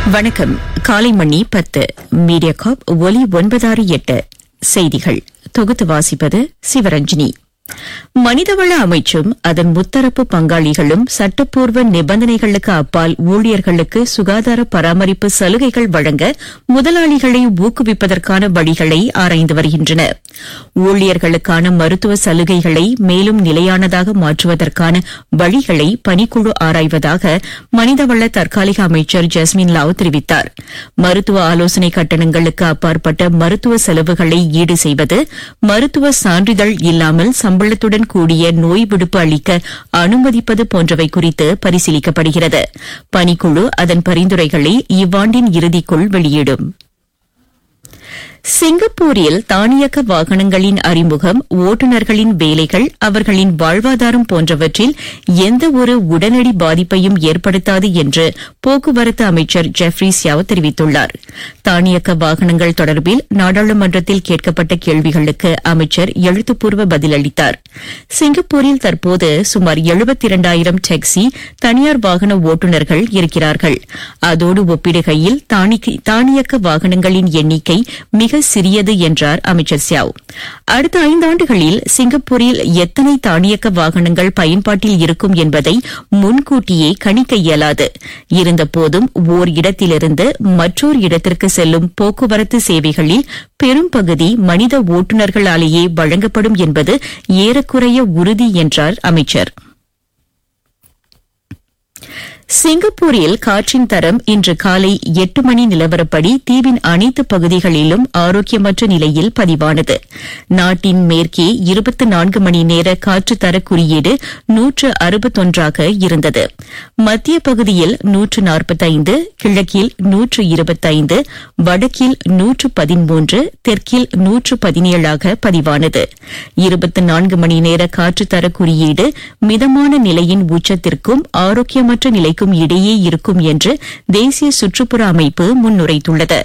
வணக்கம் காலை மணி பத்து மீடியா காப் ஒலி ஒன்பதாறு எட்டு செய்திகள் தொகுத்து வாசிப்பது சிவரஞ்சினி மனிதவள அமைச்சும் அதன் முத்தரப்பு பங்காளிகளும் சட்டப்பூர்வ நிபந்தனைகளுக்கு அப்பால் ஊழியர்களுக்கு சுகாதார பராமரிப்பு சலுகைகள் வழங்க முதலாளிகளை ஊக்குவிப்பதற்கான வழிகளை ஆராய்ந்து வருகின்றன ஊழியர்களுக்கான மருத்துவ சலுகைகளை மேலும் நிலையானதாக மாற்றுவதற்கான வழிகளை பணிக்குழு ஆராய்வதாக மனிதவள தற்காலிக அமைச்சர் ஜஸ்மின் லாவ் தெரிவித்தார் மருத்துவ ஆலோசனை கட்டணங்களுக்கு அப்பாற்பட்ட மருத்துவ செலவுகளை ஈடு செய்வது மருத்துவ சான்றிதழ் இல்லாமல் சம்பளத்துடன் கூடிய நோய் விடுப்பு அளிக்க அனுமதிப்பது போன்றவை குறித்து பரிசீலிக்கப்படுகிறது பணிக்குழு அதன் பரிந்துரைகளை இவ்வாண்டின் இறுதிக்குள் வெளியிடும் சிங்கப்பூரில் தானியக்க வாகனங்களின் அறிமுகம் ஓட்டுநர்களின் வேலைகள் அவர்களின் வாழ்வாதாரம் போன்றவற்றில் எந்த ஒரு உடனடி பாதிப்பையும் ஏற்படுத்தாது என்று போக்குவரத்து அமைச்சர் ஜெஃப்ரி சியாவ் தெரிவித்துள்ளார் தானியக்க வாகனங்கள் தொடர்பில் நாடாளுமன்றத்தில் கேட்கப்பட்ட கேள்விகளுக்கு அமைச்சர் எழுத்துப்பூர்வ பதிலளித்தார் சிங்கப்பூரில் தற்போது சுமார் எழுபத்திரண்டாயிரம் டாக்ஸி தனியார் வாகன ஓட்டுநர்கள் இருக்கிறார்கள் அதோடு ஒப்பிடுகையில் தானியக்க வாகனங்களின் எண்ணிக்கை மிக சிறியது என்றார் அமைச்சர் சியாவ் அடுத்த ஐந்தாண்டுகளில் சிங்கப்பூரில் எத்தனை தானியக்க வாகனங்கள் பயன்பாட்டில் இருக்கும் என்பதை முன்கூட்டியே கணிக்க இயலாது இருந்தபோதும் ஓர் இடத்திலிருந்து மற்றொரு இடத்திற்கு செல்லும் போக்குவரத்து சேவைகளில் பெரும்பகுதி மனித ஓட்டுநர்களாலேயே வழங்கப்படும் என்பது ஏறக்குறைய உறுதி என்றார் அமைச்சர் சிங்கப்பூரில் காற்றின் தரம் இன்று காலை எட்டு மணி நிலவரப்படி தீவின் அனைத்து பகுதிகளிலும் ஆரோக்கியமற்ற நிலையில் பதிவானது நாட்டின் மேற்கே இருபத்தி நான்கு மணி நேர காற்று தர குறியீடு நூற்று அறுபத்தொன்றாக இருந்தது மத்திய பகுதியில் நூற்று நாற்பத்தைந்து கிழக்கில் நூற்று இருபத்தைந்து வடக்கில் நூற்று பதிமூன்று தெற்கில் நூற்று பதினேழாக பதிவானது இருபத்தி நான்கு மணி நேர காற்று தர குறியீடு மிதமான நிலையின் உச்சத்திற்கும் ஆரோக்கியமற்ற நிலை நிலைக்கும் இடையே இருக்கும் என்று தேசிய சுற்றுப்புற அமைப்பு முன்னுரைத்துள்ளது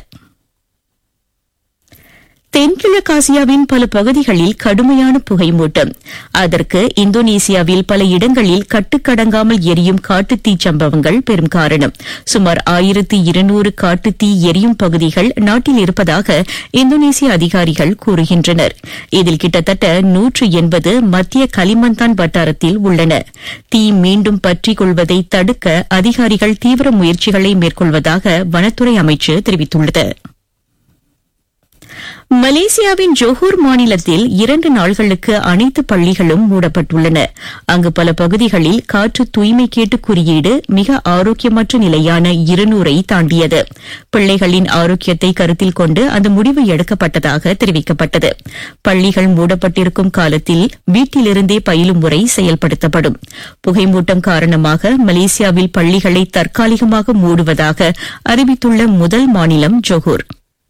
தென்கிழக்காசியாவின் பல பகுதிகளில் கடுமையான புகைமூட்டம் அதற்கு இந்தோனேசியாவில் பல இடங்களில் கட்டுக்கடங்காமல் எரியும் காட்டுத்தீ சம்பவங்கள் பெரும் காரணம் சுமார் ஆயிரத்தி இருநூறு காட்டுத்தீ எரியும் பகுதிகள் நாட்டில் இருப்பதாக இந்தோனேசிய அதிகாரிகள் கூறுகின்றனர் இதில் கிட்டத்தட்ட நூற்று எண்பது மத்திய களிமந்தான் வட்டாரத்தில் உள்ளன தீ மீண்டும் பற்றிக் கொள்வதை தடுக்க அதிகாரிகள் தீவிர முயற்சிகளை மேற்கொள்வதாக வனத்துறை அமைச்சு தெரிவித்துள்ளது மலேசியாவின் ஜோஹூர் மாநிலத்தில் இரண்டு நாள்களுக்கு அனைத்து பள்ளிகளும் மூடப்பட்டுள்ளன அங்கு பல பகுதிகளில் காற்று தூய்மை கேட்டு குறியீடு மிக ஆரோக்கியமற்ற நிலையான இருநூறை தாண்டியது பிள்ளைகளின் ஆரோக்கியத்தை கருத்தில் கொண்டு அந்த முடிவு எடுக்கப்பட்டதாக தெரிவிக்கப்பட்டது பள்ளிகள் மூடப்பட்டிருக்கும் காலத்தில் வீட்டிலிருந்தே பயிலும் முறை செயல்படுத்தப்படும் புகைமூட்டம் காரணமாக மலேசியாவில் பள்ளிகளை தற்காலிகமாக மூடுவதாக அறிவித்துள்ள முதல் மாநிலம் ஜோஹூர்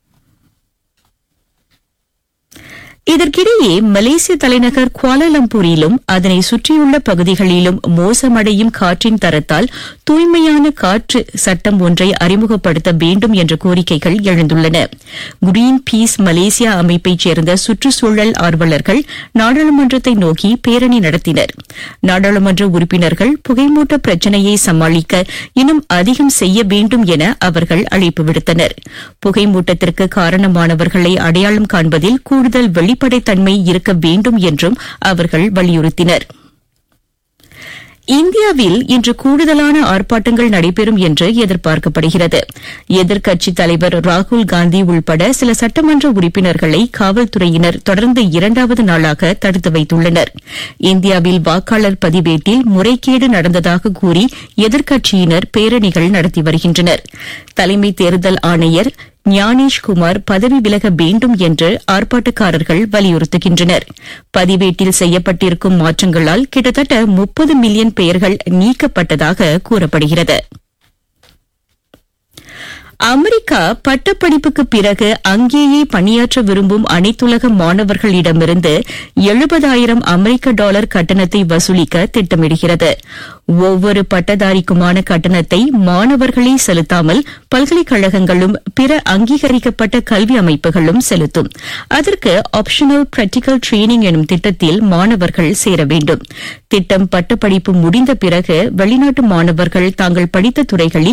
இதற்கிடையே மலேசிய தலைநகர் குவாலாலம்பூரிலும் அதனை சுற்றியுள்ள பகுதிகளிலும் மோசமடையும் காற்றின் தரத்தால் தூய்மையான காற்று சட்டம் ஒன்றை அறிமுகப்படுத்த வேண்டும் என்ற கோரிக்கைகள் எழுந்துள்ளன கிரீன் பீஸ் மலேசியா அமைப்பைச் சேர்ந்த சுற்றுச்சூழல் ஆர்வலர்கள் நாடாளுமன்றத்தை நோக்கி பேரணி நடத்தினர் நாடாளுமன்ற உறுப்பினர்கள் புகைமூட்ட பிரச்சினையை சமாளிக்க இன்னும் அதிகம் செய்ய வேண்டும் என அவர்கள் அழைப்பு விடுத்தனர் புகைமூட்டத்திற்கு காரணமானவர்களை அடையாளம் காண்பதில் கூடுதல் வெளிப்படைத்தன்மை இருக்க வேண்டும் என்றும் அவர்கள் வலியுறுத்தினர் இந்தியாவில் இன்று கூடுதலான ஆர்ப்பாட்டங்கள் நடைபெறும் என்று எதிர்பார்க்கப்படுகிறது எதிர்க்கட்சித் தலைவர் ராகுல் காந்தி உள்பட சில சட்டமன்ற உறுப்பினர்களை காவல்துறையினர் தொடர்ந்து இரண்டாவது நாளாக தடுத்து வைத்துள்ளனர் இந்தியாவில் வாக்காளர் பதிவேட்டில் முறைகேடு நடந்ததாக கூறி எதிர்க்கட்சியினர் பேரணிகள் நடத்தி வருகின்றனர் தலைமை தேர்தல் ஆணையர் ஞானேஷ்குமார் பதவி விலக வேண்டும் என்று ஆர்ப்பாட்டக்காரர்கள் வலியுறுத்துகின்றனர் பதிவேட்டில் செய்யப்பட்டிருக்கும் மாற்றங்களால் கிட்டத்தட்ட முப்பது மில்லியன் பெயர்கள் நீக்கப்பட்டதாக கூறப்படுகிறது அமெரிக்கா பட்டப்படிப்புக்கு பிறகு அங்கேயே பணியாற்ற விரும்பும் அனைத்துலக மாணவர்களிடமிருந்து எழுபதாயிரம் அமெரிக்க டாலர் கட்டணத்தை வசூலிக்க திட்டமிடுகிறது ஒவ்வொரு பட்டதாரிக்குமான கட்டணத்தை மாணவர்களே செலுத்தாமல் பல்கலைக்கழகங்களும் பிற அங்கீகரிக்கப்பட்ட கல்வி அமைப்புகளும் செலுத்தும் அதற்கு ஆப்ஷனல் பிராக்டிகல் ட்ரெய்னிங் எனும் திட்டத்தில் மாணவர்கள் சேர வேண்டும் திட்டம் பட்டப்படிப்பு முடிந்த பிறகு வெளிநாட்டு மாணவர்கள் தாங்கள் படித்த துறைகளில்